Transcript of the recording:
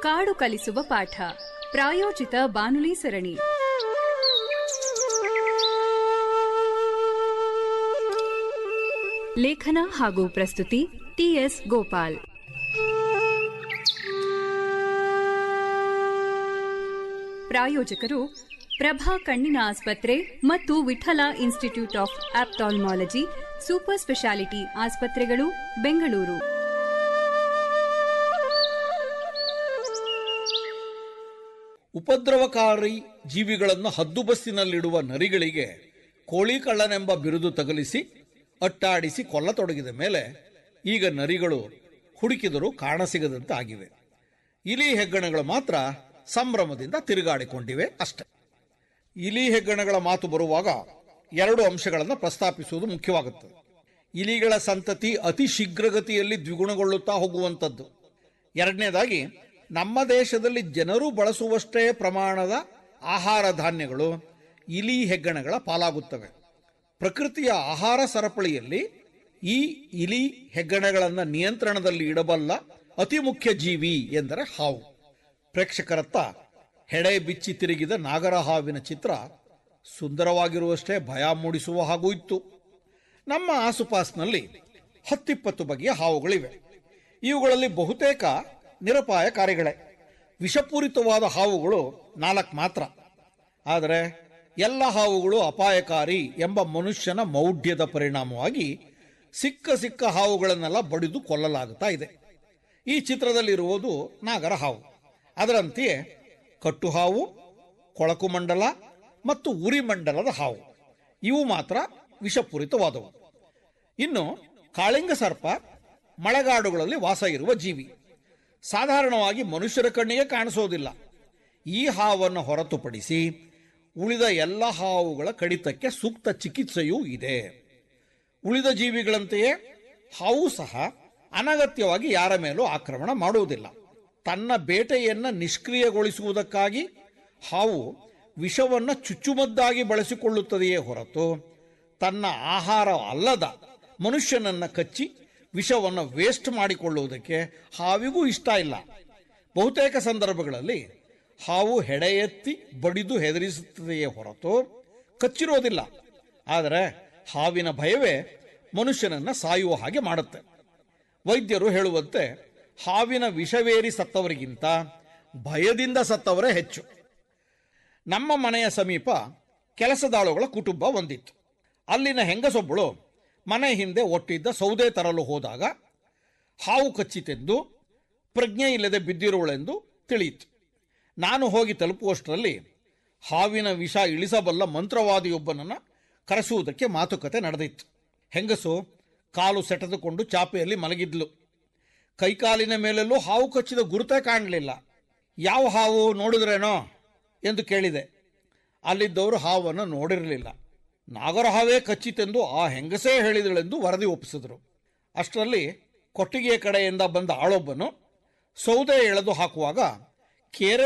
ಕಾಡು ಕಲಿಸುವ ಪಾಠ ಪ್ರಾಯೋಜಿತ ಬಾನುಲಿ ಸರಣಿ ಲೇಖನ ಹಾಗೂ ಪ್ರಸ್ತುತಿ ಟಿಎಸ್ ಗೋಪಾಲ್ ಪ್ರಾಯೋಜಕರು ಪ್ರಭಾ ಕಣ್ಣಿನ ಆಸ್ಪತ್ರೆ ಮತ್ತು Vittala institute of ophthalmology super speciality ಆಸ್ಪತ್ರೆಗಳು ಬೆಂಗಳೂರು ಉಪದ್ರವಕಾರಿ ಜೀವಿಗಳನ್ನು ಹದ್ದುಬಸ್ತಿನಲ್ಲಿಡುವ ನರಿಗಳಿಗೆ ಕೋಳಿ ಕಳ್ಳನೆಂಬ ಬಿರುದು ತಗಲಿಸಿ ಅಟ್ಟಾಡಿಸಿ ಕೊಲ್ಲತೊಡಗಿದ ಮೇಲೆ ಈಗ ನರಿಗಳು ಹುಡುಕಿದರೂ ಕಾಣಸಿಗದಂತೆ ಆಗಿವೆ ಇಲಿ ಹೆಗ್ಗಣಗಳು ಮಾತ್ರ ಸಂಭ್ರಮದಿಂದ ತಿರುಗಾಡಿಕೊಂಡಿವೆ ಅಷ್ಟೆ ಇಲಿ ಹೆಗ್ಗಣಗಳ ಮಾತು ಬರುವಾಗ ಎರಡು ಅಂಶಗಳನ್ನು ಪ್ರಸ್ತಾಪಿಸುವುದು ಮುಖ್ಯವಾಗುತ್ತದೆ ಇಲಿಗಳ ಸಂತತಿ ಅತಿ ಶೀಘ್ರಗತಿಯಲ್ಲಿ ದ್ವಿಗುಣಗೊಳ್ಳುತ್ತಾ ಹೋಗುವಂಥದ್ದು ಎರಡನೇದಾಗಿ ನಮ್ಮ ದೇಶದಲ್ಲಿ ಜನರು ಬಳಸುವಷ್ಟೇ ಪ್ರಮಾಣದ ಆಹಾರ ಧಾನ್ಯಗಳು ಇಲಿ ಹೆಗ್ಗಣಗಳ ಪಾಲಾಗುತ್ತವೆ ಪ್ರಕೃತಿಯ ಆಹಾರ ಸರಪಳಿಯಲ್ಲಿ ಈ ಇಲಿ ಹೆಗ್ಗಣಗಳನ್ನು ನಿಯಂತ್ರಣದಲ್ಲಿ ಇಡಬಲ್ಲ ಅತಿ ಮುಖ್ಯ ಜೀವಿ ಎಂದರೆ ಹಾವು ಪ್ರೇಕ್ಷಕರತ್ತ ಹೆಡೆ ಬಿಚ್ಚಿ ತಿರುಗಿದ ನಾಗರ ಹಾವಿನ ಚಿತ್ರ ಸುಂದರವಾಗಿರುವಷ್ಟೇ ಭಯ ಮೂಡಿಸುವ ಹಾಗೂ ಇತ್ತು ನಮ್ಮ ಆಸುಪಾಸಿನಲ್ಲಿ ಹತ್ತಿಪ್ಪತ್ತು ಬಗೆಯ ಹಾವುಗಳಿವೆ ಇವುಗಳಲ್ಲಿ ಬಹುತೇಕ ನಿರಪಾಯಕಾರಿಗಳೇ ವಿಷಪೂರಿತವಾದ ಹಾವುಗಳು ನಾಲ್ಕು ಮಾತ್ರ ಆದರೆ ಎಲ್ಲ ಹಾವುಗಳು ಅಪಾಯಕಾರಿ ಎಂಬ ಮನುಷ್ಯನ ಮೌಢ್ಯದ ಪರಿಣಾಮವಾಗಿ ಸಿಕ್ಕ ಸಿಕ್ಕ ಹಾವುಗಳನ್ನೆಲ್ಲ ಬಡಿದು ಕೊಲ್ಲಲಾಗುತ್ತಾ ಇದೆ ಈ ಚಿತ್ರದಲ್ಲಿರುವುದು ನಾಗರ ಹಾವು ಅದರಂತೆಯೇ ಕಟ್ಟು ಹಾವು ಕೊಳಕು ಮಂಡಲ ಮತ್ತು ಉರಿ ಮಂಡಲದ ಹಾವು ಇವು ಮಾತ್ರ ವಿಷಪೂರಿತವಾದವು ಇನ್ನು ಕಾಳಿಂಗ ಸರ್ಪ ಮಳೆಗಾಡುಗಳಲ್ಲಿ ವಾಸ ಇರುವ ಜೀವಿ ಸಾಧಾರಣವಾಗಿ ಮನುಷ್ಯರ ಕಣ್ಣಿಗೆ ಕಾಣಿಸೋದಿಲ್ಲ ಈ ಹಾವನ್ನು ಹೊರತುಪಡಿಸಿ ಉಳಿದ ಎಲ್ಲ ಹಾವುಗಳ ಕಡಿತಕ್ಕೆ ಸೂಕ್ತ ಚಿಕಿತ್ಸೆಯೂ ಇದೆ ಉಳಿದ ಜೀವಿಗಳಂತೆಯೇ ಹಾವು ಸಹ ಅನಗತ್ಯವಾಗಿ ಯಾರ ಮೇಲೂ ಆಕ್ರಮಣ ಮಾಡುವುದಿಲ್ಲ ತನ್ನ ಬೇಟೆಯನ್ನು ನಿಷ್ಕ್ರಿಯಗೊಳಿಸುವುದಕ್ಕಾಗಿ ಹಾವು ವಿಷವನ್ನು ಚುಚ್ಚುಮದ್ದಾಗಿ ಬಳಸಿಕೊಳ್ಳುತ್ತದೆಯೇ ಹೊರತು ತನ್ನ ಆಹಾರ ಅಲ್ಲದ ಮನುಷ್ಯನನ್ನ ಕಚ್ಚಿ ವಿಷವನ್ನು ವೇಸ್ಟ್ ಮಾಡಿಕೊಳ್ಳುವುದಕ್ಕೆ ಹಾವಿಗೂ ಇಷ್ಟ ಇಲ್ಲ ಬಹುತೇಕ ಸಂದರ್ಭಗಳಲ್ಲಿ ಹಾವು ಹೆಡೆ ಎತ್ತಿ ಬಡಿದು ಹೆದರಿಸುತ್ತದೆಯೇ ಹೊರತು ಕಚ್ಚಿರೋದಿಲ್ಲ ಆದರೆ ಹಾವಿನ ಭಯವೇ ಮನುಷ್ಯನನ್ನ ಸಾಯುವ ಹಾಗೆ ಮಾಡುತ್ತೆ ವೈದ್ಯರು ಹೇಳುವಂತೆ ಹಾವಿನ ವಿಷವೇರಿ ಸತ್ತವರಿಗಿಂತ ಭಯದಿಂದ ಸತ್ತವರೇ ಹೆಚ್ಚು ನಮ್ಮ ಮನೆಯ ಸಮೀಪ ಕೆಲಸದಾಳುಗಳ ಕುಟುಂಬ ಒಂದಿತ್ತು ಅಲ್ಲಿನ ಹೆಂಗಸೊಬ್ಬಳು ಮನೆ ಹಿಂದೆ ಒಟ್ಟಿದ್ದ ಸೌದೆ ತರಲು ಹೋದಾಗ ಹಾವು ಕಚ್ಚಿತೆಂದು ಪ್ರಜ್ಞೆ ಇಲ್ಲದೆ ಬಿದ್ದಿರುವಳೆಂದು ತಿಳಿಯಿತು ನಾನು ಹೋಗಿ ತಲುಪುವಷ್ಟರಲ್ಲಿ ಹಾವಿನ ವಿಷ ಇಳಿಸಬಲ್ಲ ಮಂತ್ರವಾದಿಯೊಬ್ಬನನ್ನು ಕರೆಸುವುದಕ್ಕೆ ಮಾತುಕತೆ ನಡೆದಿತ್ತು ಹೆಂಗಸು ಕಾಲು ಸೆಟೆದುಕೊಂಡು ಚಾಪೆಯಲ್ಲಿ ಮಲಗಿದ್ಲು ಕೈಕಾಲಿನ ಮೇಲೆಲ್ಲೂ ಹಾವು ಕಚ್ಚಿದ ಗುರುತೇ ಕಾಣಲಿಲ್ಲ ಯಾವ ಹಾವು ನೋಡಿದ್ರೇನೋ ಎಂದು ಕೇಳಿದೆ ಅಲ್ಲಿದ್ದವರು ಹಾವನ್ನು ನೋಡಿರಲಿಲ್ಲ ನಾಗರ ಹಾವೇ ಕಚ್ಚಿತೆಂದು ಆ ಹೆಂಗಸೇ ಹೇಳಿದಳೆಂದು ವರದಿ ಒಪ್ಪಿಸಿದರು ಅಷ್ಟರಲ್ಲಿ ಕೊಟ್ಟಿಗೆಯ ಕಡೆಯಿಂದ ಬಂದ ಆಳೊಬ್ಬನು ಸೌದೆ ಎಳೆದು ಹಾಕುವಾಗ ಕೇರೆ